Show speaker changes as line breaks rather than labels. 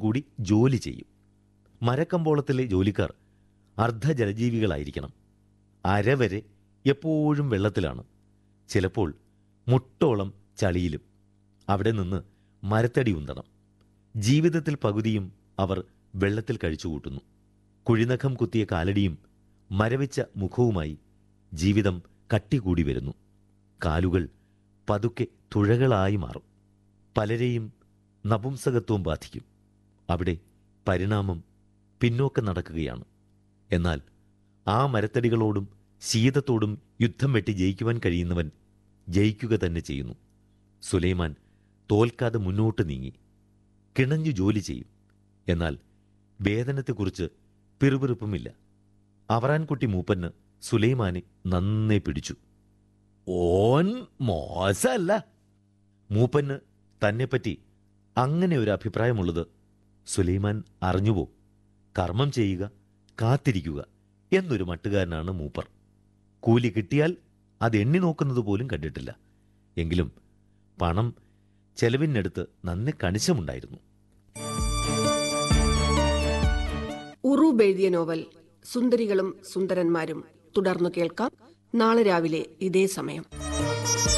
കൂടി ജോലി ചെയ്യും മരക്കമ്പോളത്തിലെ ജോലിക്കാർ അർദ്ധജലജീവികളായിരിക്കണം അരവരെ എപ്പോഴും വെള്ളത്തിലാണ് ചിലപ്പോൾ മുട്ടോളം ചളിയിലും അവിടെ നിന്ന് മരത്തടി ഉന്തണം ജീവിതത്തിൽ പകുതിയും അവർ വെള്ളത്തിൽ കഴിച്ചുകൂട്ടുന്നു കുഴിനഖം കുത്തിയ കാലടിയും മരവിച്ച മുഖവുമായി ജീവിതം കട്ടികൂടി വരുന്നു കാലുകൾ പതുക്കെ തുഴകളായി മാറും പലരെയും നപുംസകത്വം ബാധിക്കും അവിടെ പരിണാമം പിന്നോക്കം നടക്കുകയാണ് എന്നാൽ ആ മരത്തടികളോടും ശീതത്തോടും യുദ്ധം വെട്ടി ജയിക്കുവാൻ കഴിയുന്നവൻ ജയിക്കുക തന്നെ ചെയ്യുന്നു സുലൈമാൻ തോൽക്കാതെ മുന്നോട്ട് നീങ്ങി കിണഞ്ഞു ജോലി ചെയ്യും എന്നാൽ വേതനത്തെക്കുറിച്ച് പിറുപിറുപ്പുമില്ല അവറാൻകുട്ടി മൂപ്പന് സുലൈമാനെ നന്നേ പിടിച്ചു ഓൻ മോശമല്ല മൂപ്പന് തന്നെപ്പറ്റി അങ്ങനെ ഒരു അഭിപ്രായമുള്ളത് സുലൈമാൻ അറിഞ്ഞുവോ കർമ്മം ചെയ്യുക കാത്തിരിക്കുക എന്നൊരു മട്ടുകാരനാണ് മൂപ്പർ കൂലി കിട്ടിയാൽ അത് എണ്ണി നോക്കുന്നത് പോലും കണ്ടിട്ടില്ല എങ്കിലും പണം ചെലവിനടുത്ത് നന്നെ കണിശമുണ്ടായിരുന്നു
ഉറൂബ് എഴുതിയ നോവൽ സുന്ദരികളും സുന്ദരന്മാരും തുടർന്നു കേൾക്കാം നാളെ രാവിലെ ഇതേ സമയം